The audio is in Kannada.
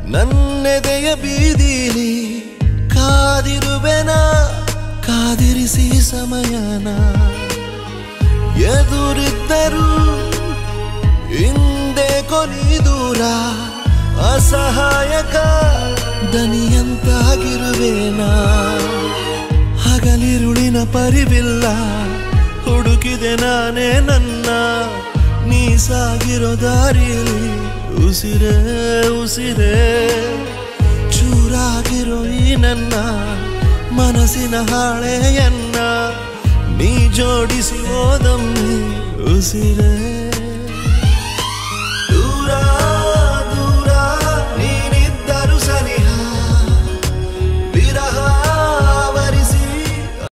ನನ್ನೆದೆಯ ಬೀದಿಲಿ ಕಾದಿರುವೆನ ಕಾದಿರಿಸಿ ಸಮಯನ ಎದುರಿದ್ದರು ಹಿಂದೆ ಕೊನಿ ದೂರ ಅಸಹಾಯಕ ದನಿಯಂತಾಗಿರುವೇನಾ ಹಗಲಿರುಳಿನ ಪರಿವಿಲ್ಲ ಹುಡುಕಿದೆ ನಾನೇ ನನ್ನ ನೀ ಸಾಗಿರೋ ದಾರಿಯಲ್ಲಿ ಉಸಿರೇ ಉಸಿರೇ ಚೂರಾಗಿರೋ ಈ ನನ್ನ ಮನಸ್ಸಿನ ಹಾಳೆಯನ್ನ ನೀ ಜೋಡಿಸಿ ಹೋದಮ್ಮೆ ಉಸಿರೇ